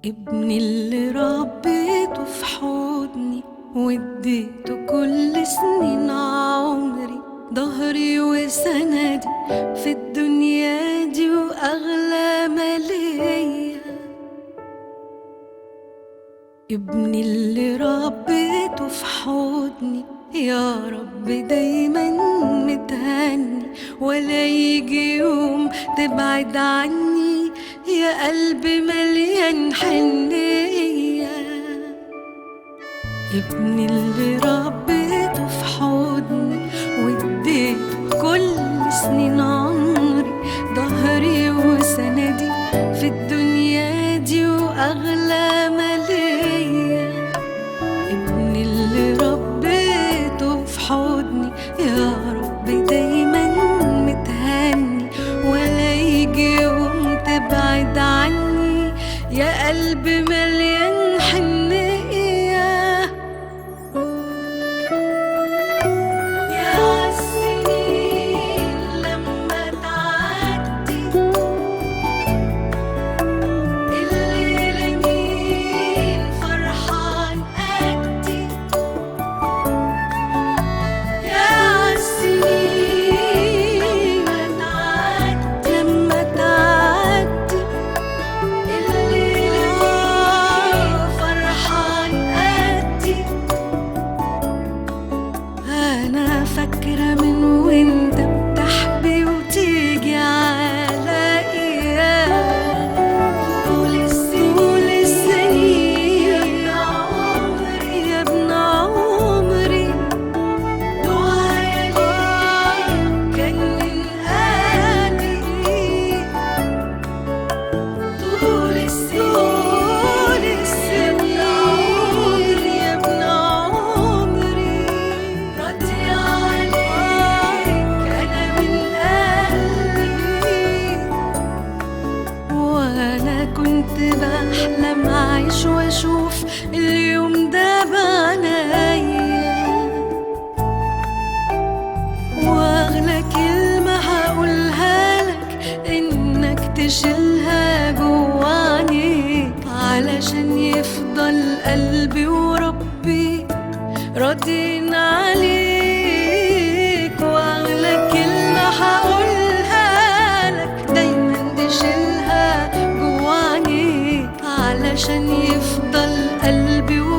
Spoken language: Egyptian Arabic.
ابني اللي ربيته في حضني واديته كل سنين عمري ظهري وسندي في الدنيا دي واغلى ما ليا ابني اللي ربيته في حضني يا رب دايما متهني ولا يجي يوم تبعد عني يا قلبي مليان حنية ابني اللي ربيته في حضني واديته كل سنين عمري ظهري وسندي في الدنيا دي واغلى ما ليا ابني اللي ربيته في حضني يا رب دايما متهني ولا يجي يوم تبعد عني يا قلبي مليان حنية يا عالسنين لما تعدي الليلة مين فرحان قدي يا عالسنين تعدي لما تعدي الليلة مين فرحان قدي أنا فاكرة من وانت بتحبي وتيجي على إيام طول السنين يا عمري يا ابن عمري دعايا ليك كان من قلبي طول السنين يا ابن عمري راضي عليك أنا من قلبي وانا كنت بحلم اعيش واشوف اليوم ده بعينيا واغلى كلمة هقولها لك انك تشيلها جوا عينيك علشان يفضل قلبي وربي راضين عليك واغلى كلمة هقولها لك دايما تشيلها جوا عينيك علشان يفضل قلبي